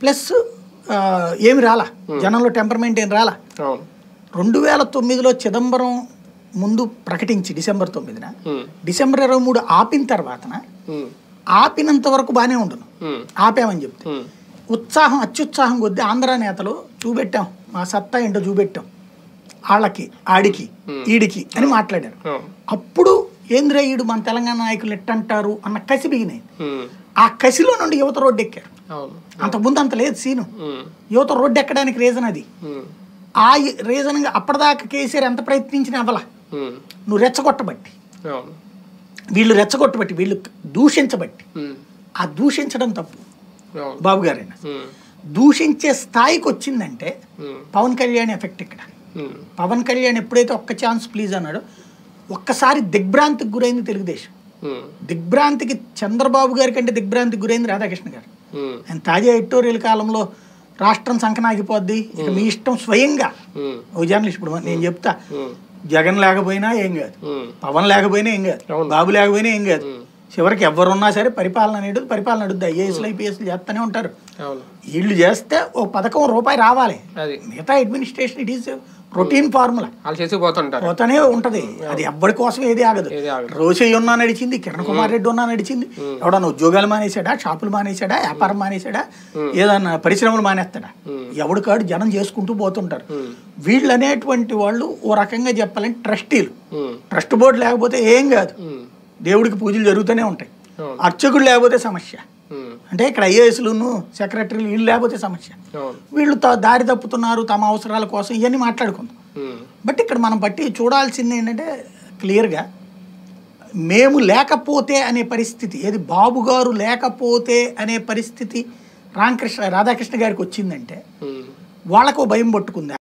Plus ఆ, ఏమి రాలా జనంలో టెంపర్మెంట్ ఏం రాలా అవును రెండు వేల తొమ్మిదిలో చిదంబరం ముందు ప్రకటించి డిసెంబర్ తొమ్మిదిన ఉమ్, డిసెంబర్ ఇరవై మూడు ఆపిన తర్వాతన ఉమ్, ఆపినంత వరకు బాగానే ఉండును ఉమ్, ఆపామని చెప్తే ఉమ్, ఉత్సాహం అత్యుత్సాహం కొద్దీ ఆంధ్ర నేతలు చూపెట్టాం మా సత్తా ఏంటో చూపెట్టాం వాళ్ళకి ఆడికి ఈడికి అని మాట్లాడారు అవును అప్పుడు ఏంద్రా ఈడు మన తెలంగాణ నాయకులు ఎట్టంటారు అన్న కసి బిగినాయి ఉమ్, ఆ కసిలో నుండి యువత రోడ్డు ఎక్కారు అవును అంతకుముందు అంత లేదు సీను ఉమ్, యువత రోడ్డు ఎక్కడానికి రీజన్ అది ఉమ్, ఆ రీజన్ అప్పటిదాకా కేసీఆర్ ఎంత ప్రయత్నించినా అవ్వలా ఉమ్, నువ్వు రెచ్చగొట్టబట్టి అవును వీళ్ళు రెచ్చగొట్టబట్టి వీళ్ళు దూషించబట్టి ఉమ్, ఆ దూషించడం తప్పు అవును బాబు గారైనా ఉమ్, దూషించే స్థాయికి వచ్చిందంటే ఉమ్, పవన్ కళ్యాణ్ ఎఫెక్ట్ ఇక్కడ ఉమ్, పవన్ కళ్యాణ్ ఎప్పుడైతే ఒక్క ఛాన్స్ ప్లీజ్ అన్నాడో ఒక్కసారి దిగ్భ్రాంతికి గురైంది తెలుగుదేశం ఉమ్, దిగ్భ్రాంతికి చంద్రబాబు గారి కంటే దిగ్భ్రాంతికి గురైంది రాధాకృష్ణ గారు ఉమ్, ఆయన తాజా ఎడిటోరియల్ కాలంలో రాష్ట్రం సంకనాగిపోద్ది ఇక మీ ఇష్టం స్వయంగా ఉమ్, ఓ జర్నలిస్ట్ ఇప్పుడు నేను చెప్తా ఉమ్, జగన్ లేకపోయినా ఏం కాదు ఉమ్, పవన్ లేకపోయినా ఏం కాదు అవును. బాబు లేకపోయినా ఏం కాదు ఉమ్, చివరికి ఎవరున్నా సరే పరిపాలన అనేది పరిపాలన అడుద్ది ఐఏఎస్లు ఐపీఎస్లు చేస్తూనే ఉంటారు అవును వీళ్ళు చేస్తే ఓ పథకం రూపాయి రావాలి అది మిగతా administration it is routine formula వాళ్ళు చేసుకుపోతుంటారు పోతానే ఉంటది అది ఎవ్వడి కోసం ఏది ఆగదు ఏది ఆగదు. రోసయ్య ఉన్నా నడిచింది కిరణ్ కుమార్ రెడ్డి ఉన్నా నడిచింది ఎవడన్నా ఉద్యోగాలు మానేశాడా షాపులు మానేశాడా వ్యాపారం మానేశాడా ఏదన్నా పరిశ్రమలు మానేస్తాడా ఎవడు కాడు జనం చేసుకుంటూ పోతుంటారు ఉమ్, వీళ్ళు అనేటువంటి వాళ్ళు ఓ రకంగా చెప్పాలంటే ట్రస్టీలు ఉమ్, ట్రస్ట్ బోర్డు లేకపోతే ఏం కాదు ఉమ్, దేవుడికి పూజలు జరుగుతూనే ఉంటాయి అవును అర్చకుడు లేకపోతే సమస్య ఉమ్, అంటే ఇక్కడ ఐఏఎస్లును సెక్రటరీలు వీళ్ళు లేకపోతే సమస్య అవును వీళ్ళు త- దారి తప్పుతున్నారు తమ అవసరాల కోసం ఇవన్నీ మాట్లాడుకుందాం ఉమ్, బట్ ఇక్కడ మనం బట్టి చూడాల్సింది ఏంటంటే క్లియర్గా మేము లేకపోతే అనే పరిస్థితి ఏది బాబు గారు లేకపోతే అనే పరిస్థితి రామకృష్ణ రాధాకృష్ణ గారికి వచ్చిందంటే ఉమ్, వాళ్ళకు భయం పట్టుకుంది